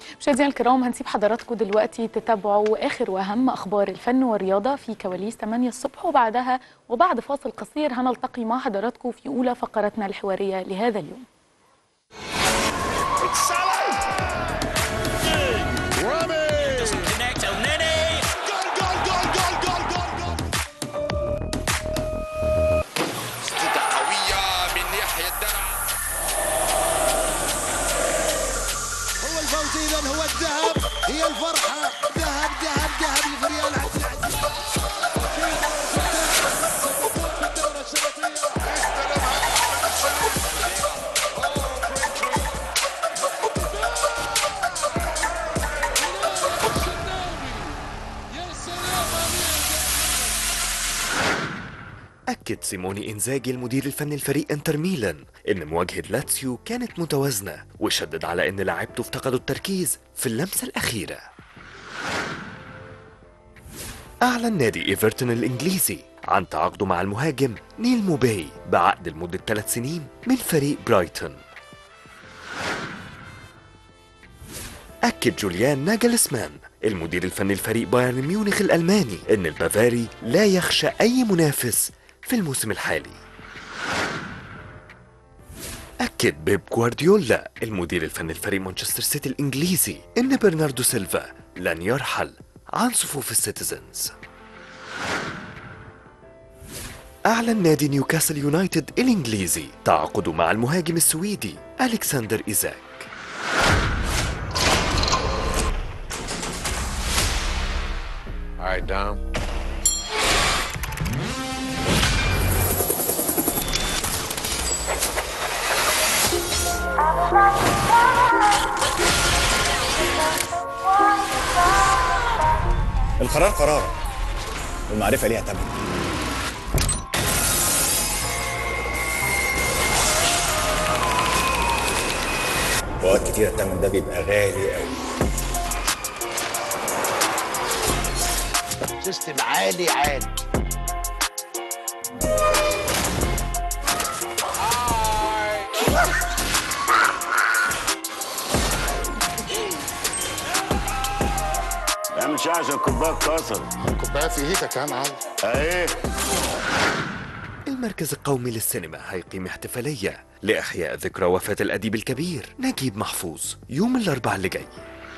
مشاهدينا الكرام هنسيب حضراتكم دلوقتي تتابعوا اخر واهم اخبار الفن والرياضه في كواليس 8 الصبح وبعدها وبعد فاصل قصير هنلتقي مع حضراتكم في اولى فقراتنا الحواريه لهذا اليوم Doesn't connect. El Nene. تسديدة قوية من يحيى الدرع هو الفوز اذا هو الذهب هي الفرحه ذهب ذهب ذهب لفريال عبد العزيز أكد سيموني إنزاجي المدير الفني لفريق انتر ميلان إن مواجهة لاتسيو كانت متوازنة وشدد على إن لاعبته افتقدوا التركيز في اللمسة الأخيرة أعلن نادي إيفرتون الإنجليزي عن تعاقده مع المهاجم نيل موباي بعقد لمدة ثلاث سنين من فريق برايتون أكد جوليان ناجلسمان المدير الفني لفريق بايرن ميونخ الألماني إن البافاري لا يخشى أي منافس في الموسم الحالي أكد بيب جوارديولا المدير الفني لفريق مانشستر سيتي الإنجليزي إن برناردو سيلفا لن يرحل عن صفوف السيتيزنز أعلن نادي نيوكاسل يونايتد الإنجليزي تعاقده مع المهاجم السويدي ألكسندر إيزاك All right, Dom. القرار قرار والمعرفة ليها تمن وقت كتير التمن ده بيبقى غالي قوي سيستم عالي عالي اعمل شاي عشان الكوبايه اتكسر الكوبايه في ايدك يا معلم اهي المركز القومي للسينما هيقيم احتفالية لإحياء ذكرى وفاة الأديب الكبير نجيب محفوظ يوم الأربعاء اللي جاي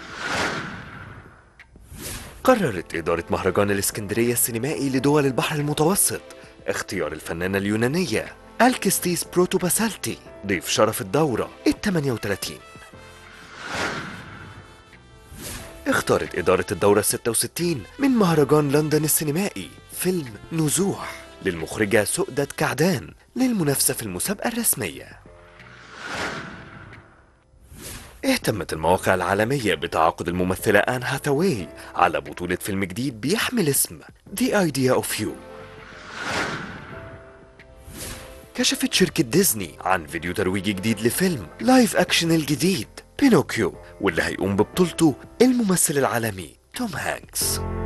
قررت إدارة مهرجان الإسكندرية السينمائي لدول البحر المتوسط اختيار الفنانة اليونانية الكستيس بروتوباسالتي ضيف شرف الدورة ال 38 اختارت إدارة الدورة 66 من مهرجان لندن السينمائي فيلم نزوح للمخرجة سؤدة كعدان للمنافسة في المسابقة الرسمية اهتمت المواقع العالمية بتعاقد الممثلة آن هاثاواي على بطولة فيلم جديد بيحمل اسم The Idea of You كشفت شركة ديزني عن فيديو ترويجي جديد لفيلم لايف أكشن الجديد بينوكيو واللي هيقوم ببطولته الممثل العالمي توم هانكس